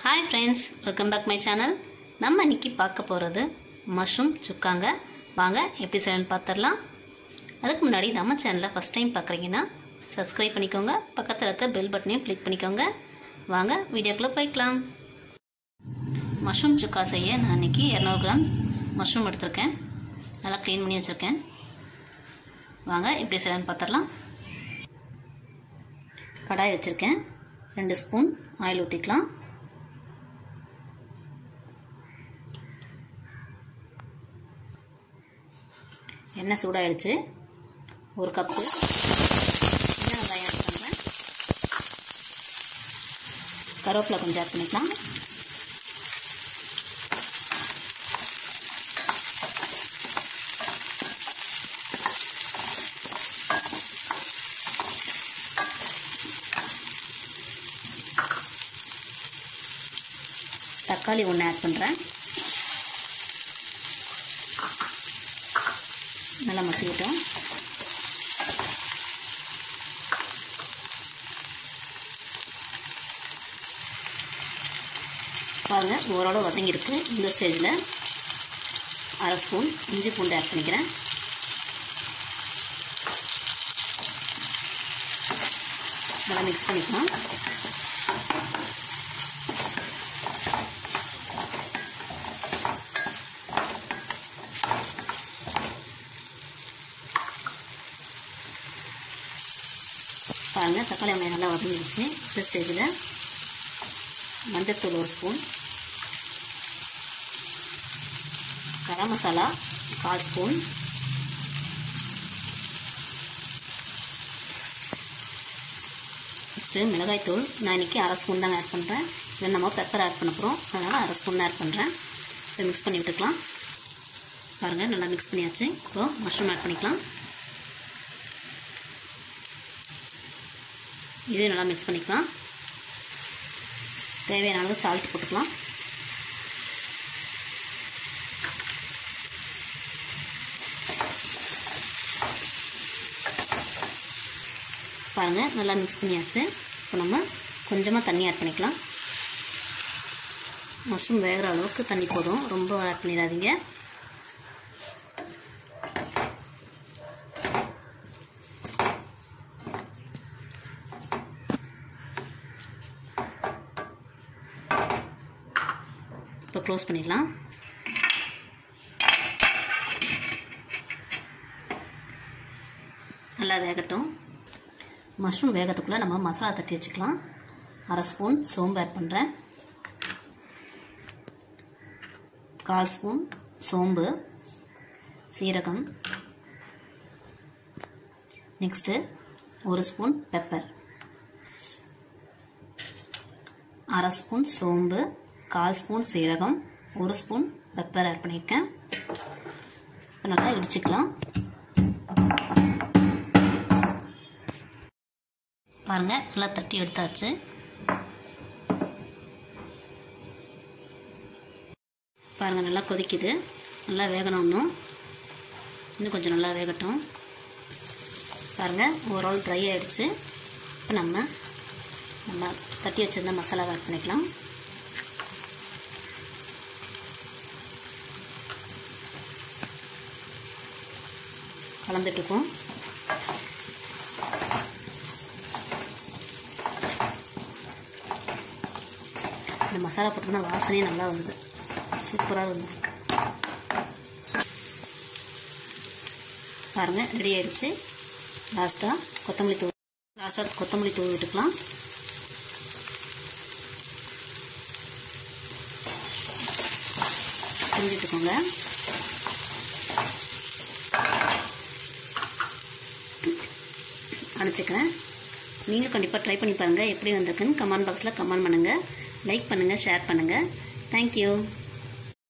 hi friends welcome back my channel நம்ம இன்னைக்கு பார்க்க போகிறது மஷ்ரூம் சுக்காங்க வாங்க எப்படி செய்யணும்னு பார்த்துடலாம் அதுக்கு முன்னாடி நம்ம சேனலை ஃபஸ்ட் டைம் பார்க்குறீங்கன்னா சப்ஸ்கிரைப் பண்ணிக்கோங்க பக்கத்தில் இருக்க பெல் பட்டனையும் கிளிக் பண்ணிக்கோங்க வாங்க வீடியோக்குள்ளே போய்க்கலாம் மஷ்ரூம் சுக்கா செய்ய நான் இன்னைக்கு இரநூறு கிராம் மஷ்ரூம் எடுத்திருக்கேன் நல்லா க்ளீன் பண்ணி வச்சுருக்கேன் வாங்க எப்படி செய்யணும்னு பார்த்துடலாம் கடாய் வச்சுருக்கேன் ரெண்டு ஸ்பூன் ஆயில் ஊற்றிக்கலாம் எண்ணெய் சூடாகிடுச்சு ஒரு கப்பு சின்ன வெங்காயம் ஆட் பண்ணுறேன் கருவேப்பிலை கொஞ்சம் ஆட் பண்ணிக்கலாம் தக்காளி ஒன்று ஆட் பண்ணுறேன் நல்லா மசிக்கட்டும் பாருங்கள் ஓரளவு வதங்கியிருக்கு இந்த ஸ்டேஜில் அரை ஸ்பூன் இஞ்சி பூண்டு ஆட் பண்ணிக்கிறேன் நல்லா மிக்ஸ் பண்ணிக்கலாம் பாருங்கள் தக்காளி வெங்காயம் நல்லா வதங்கிடுச்சு இந்த ஸ்டேஜில் மஞ்சத்தூள் ஒரு ஸ்பூன் கரம் மசாலா கால் ஸ்பூன் நெக்ஸ்ட்டு மிளகாய்த்தூள் நான் இன்றைக்கி அரை ஸ்பூன் தாங்க ஆட் பண்ணுறேன் இதில் நம்ம பெப்பர் ஆட் பண்ண போகிறோம் அதனால் அரை ஸ்பூன் ஆட் பண்ணுறேன் இதை மிக்ஸ் பண்ணி விட்டுக்கலாம் பாருங்கள் நல்லா மிக்ஸ் பண்ணியாச்சு இப்போது மஷ்ரூம் ஆட் பண்ணிக்கலாம் இதையும் நல்லா மிக்ஸ் பண்ணிக்கலாம் தேவையான அளவு சால்ட் போட்டுக்கலாம் பாருங்கள் நல்லா மிக்ஸ் பண்ணியாச்சு இப்போ நம்ம கொஞ்சமாக தண்ணி ஆட் பண்ணிக்கலாம் மஷ்ரூம் வேகிற அளவுக்கு தண்ணி போதும் ரொம்ப ஆட் பண்ணிடாதீங்க இப்போ க்ளோஸ் பண்ணிடலாம் நல்லா வேகட்டும் மஷ்ரூம் வேகத்துக்குள்ளே நம்ம மசாலா தட்டி வச்சுக்கலாம் அரை ஸ்பூன் சோம்பு ஆட் பண்ணுறேன் கால் ஸ்பூன் சோம்பு சீரகம் நெக்ஸ்ட்டு ஒரு ஸ்பூன் பெப்பர் அரை ஸ்பூன் சோம்பு கால் ஸ்பூன் சீரகம் ஒரு ஸ்பூன் பெப்பர் ஆட் பண்ணியிருக்கேன் இப்போ நல்லா இடிச்சுக்கலாம் பாருங்கள் நல்லா தட்டி எடுத்தாச்சு பாருங்கள் நல்லா கொதிக்குது நல்லா வேகணும் இன்னும் இன்னும் கொஞ்சம் நல்லா வேகட்டும் பாருங்கள் ஓவரால் ட்ரை ஆகிடுச்சு இப்போ நம்ம நம்ம தட்டி வச்சுருந்த மசாலாவை ஆட் பண்ணிக்கலாம் கலந்துட்டுருக்கோம் இந்த மசாலா போட்டோம்னா வாசனையே நல்லா வருது சூப்பராக வந்து பாருங்கள் ரெடி ஆயிடுச்சு லாஸ்ட்டாக கொத்தமல்லி தூள் லாஸ்ட்டாக கொத்தமல்லி தூள் விட்டுக்கலாம் செஞ்சுட்டுக்கோங்க அனுப்பிச்சிக்கிறேன் நீங்கள் கண்டிப்பாக ட்ரை பண்ணி பாருங்கள் எப்படி வந்திருக்குன்னு கமெண்ட் பாக்ஸில் கமெண்ட் பண்ணுங்கள் லைக் பண்ணுங்கள் ஷேர் பண்ணுங்கள் தேங்க்யூ